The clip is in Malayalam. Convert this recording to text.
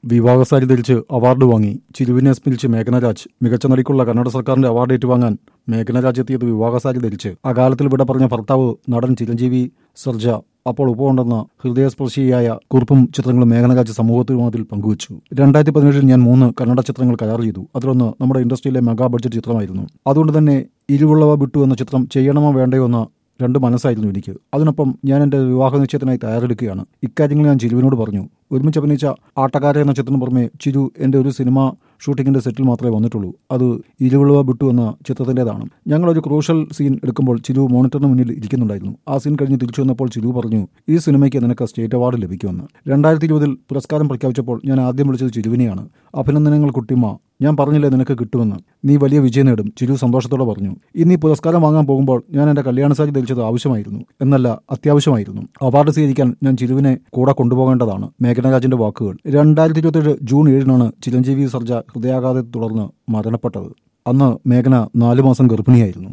വിവാഹസാരി ധരിച്ച് അവാർഡ് വാങ്ങി ചിരുവിനെ സ്മിരിച്ച് മേഘനരാജ് മികച്ച നടിക്കുള്ള കന്നഡ സർക്കാരിന്റെ അവാർഡ് ഏറ്റുവാങ്ങാൻ മേഘനരാജ് എത്തിയത് വിവാഹസാരി ധരിച്ച് അകാലത്തിൽ വിട പറഞ്ഞ ഭർത്താവ് നടൻ ചിരഞ്ജീവി സർജ അപ്പോൾ ഉപ്പമുണ്ടെന്ന ഹൃദയസ്പർശിയായ കുറിപ്പും ചിത്രങ്ങളും മേഘനരാജ് സമൂഹത്തിനുമതിൽ പങ്കുവച്ചു രണ്ടായിരത്തി പതിനേഴിൽ ഞാൻ മൂന്ന് കന്നഡ ചിത്രങ്ങൾ കരാർ ചെയ്തു അതിലൊന്ന് നമ്മുടെ ഇൻഡസ്ട്രിയിലെ മെഗാ ബഡ്ജറ്റ് ചിത്രമായിരുന്നു അതുകൊണ്ട് തന്നെ ഇരുവുള്ളവ വിട്ടു എന്ന ചിത്രം ചെയ്യണമോ വേണ്ടയോ എന്ന രണ്ട് മനസ്സായിരുന്നു എനിക്ക് അതിനൊപ്പം ഞാൻ എൻ്റെ വിവാഹ നിശ്ചയത്തിനായി തയ്യാറെടുക്കുകയാണ് ഇക്കാര്യങ്ങൾ ഞാൻ ചിരുവിനോട് പറഞ്ഞു ഒരുമിച്ച് അഭിനയിച്ച ആട്ടക്കാര എന്ന ചിത്രം പുറമെ ചിരു എൻ്റെ ഒരു സിനിമ ഷൂട്ടിങ്ങിന്റെ സെറ്റിൽ മാത്രമേ വന്നിട്ടുള്ളൂ അത് ഇരുവിളവ ബിട്ടു എന്ന ചിത്രത്തിൻ്റെതാണ് ഞങ്ങളൊരു ക്രൂഷ്യൽ സീൻ എടുക്കുമ്പോൾ ചിരു മോണിറ്ററിന് മുന്നിൽ ഇരിക്കുന്നുണ്ടായിരുന്നു ആ സീൻ കഴിഞ്ഞ് തിരിച്ചു വന്നപ്പോൾ ചിരു പറഞ്ഞു ഈ സിനിമയ്ക്ക് നിനക്ക് സ്റ്റേറ്റ് അവാർഡ് ലഭിക്കുമെന്ന് രണ്ടായിരത്തി ഇരുപതിൽ പുരസ്കാരം പ്രഖ്യാപിച്ചപ്പോൾ ഞാൻ ആദ്യം വിളിച്ചത് ചിരുവിനെയാണ് അഭിനന്ദനങ്ങൾ കുട്ടിമ്മ ഞാൻ പറഞ്ഞില്ലേ നിനക്ക് കിട്ടുമെന്ന് നീ വലിയ വിജയം നേടും ചിരു സന്തോഷത്തോടെ പറഞ്ഞു ഇനി പുരസ്കാരം വാങ്ങാൻ പോകുമ്പോൾ ഞാൻ എന്റെ കല്യാണസാരി ധരിച്ചത് ആവശ്യമായിരുന്നു എന്നല്ല അത്യാവശ്യമായിരുന്നു അവാർഡ് സ്വീകരിക്കാൻ ഞാൻ ചിരുവിനെ കൂടെ കൊണ്ടുപോകേണ്ടതാണ് മേഘനരാജിന്റെ വാക്കുകൾ രണ്ടായിരത്തി ഇരുപത്തിയേഴ് ജൂൺ ഏഴിനാണ് ചിരഞ്ജീവി സർജ ഹൃദയാഘാതത്തെ തുടർന്ന് മരണപ്പെട്ടത് അന്ന് മേഘന നാലു മാസം ഗർഭിണിയായിരുന്നു